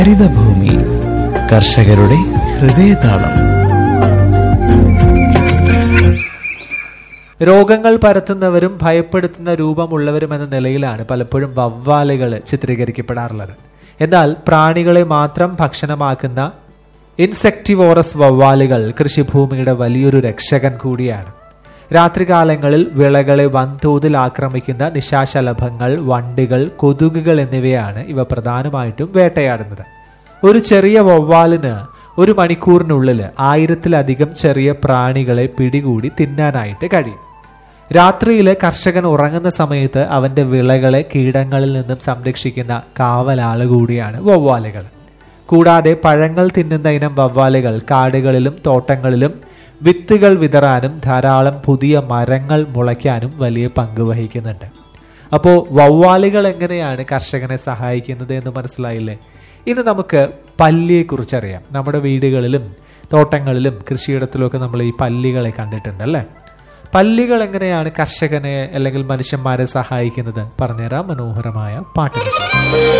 ഹരിതഭൂമി കർഷകരുടെ ഹൃദയതാളം രോഗങ്ങൾ പരത്തുന്നവരും ഭയപ്പെടുത്തുന്ന രൂപമുള്ളവരും എന്ന നിലയിലാണ് പലപ്പോഴും വവ്വാലുകൾ ചിത്രീകരിക്കപ്പെടാറുള്ളത് എന്നാൽ പ്രാണികളെ മാത്രം ഭക്ഷണമാക്കുന്ന ഇൻസെക്ടിവോറസ് വവ്വാലുകൾ കൃഷിഭൂമിയുടെ വലിയൊരു രക്ഷകൻ കൂടിയാണ് രാത്രികാലങ്ങളിൽ വിളകളെ വൻതോതിൽ ആക്രമിക്കുന്ന നിശാശലഭങ്ങൾ വണ്ടികൾ കൊതുകുകൾ എന്നിവയാണ് ഇവ പ്രധാനമായിട്ടും വേട്ടയാടുന്നത് ഒരു ചെറിയ വവ്വാലിന് ഒരു മണിക്കൂറിനുള്ളിൽ ആയിരത്തിലധികം ചെറിയ പ്രാണികളെ പിടികൂടി തിന്നാനായിട്ട് കഴിയും രാത്രിയിൽ കർഷകൻ ഉറങ്ങുന്ന സമയത്ത് അവന്റെ വിളകളെ കീടങ്ങളിൽ നിന്നും സംരക്ഷിക്കുന്ന കാവലാള് കൂടിയാണ് വവ്വാലുകൾ കൂടാതെ പഴങ്ങൾ തിന്നുന്ന ഇനം വവ്വാലുകൾ കാടുകളിലും തോട്ടങ്ങളിലും വിത്തുകൾ വിതറാനും ധാരാളം പുതിയ മരങ്ങൾ മുളയ്ക്കാനും വലിയ പങ്ക് വഹിക്കുന്നുണ്ട് അപ്പോൾ വവ്വാലുകൾ എങ്ങനെയാണ് കർഷകനെ സഹായിക്കുന്നത് എന്ന് മനസ്സിലായില്ലേ ഇനി നമുക്ക് പല്ലിയെ കുറിച്ചറിയാം നമ്മുടെ വീടുകളിലും തോട്ടങ്ങളിലും കൃഷിയിടത്തിലുമൊക്കെ നമ്മൾ ഈ പല്ലികളെ കണ്ടിട്ടുണ്ട് അല്ലേ പല്ലികൾ എങ്ങനെയാണ് കർഷകനെ അല്ലെങ്കിൽ മനുഷ്യന്മാരെ സഹായിക്കുന്നത് പറഞ്ഞുതരാം മനോഹരമായ പാട്ടിന് ശേഷം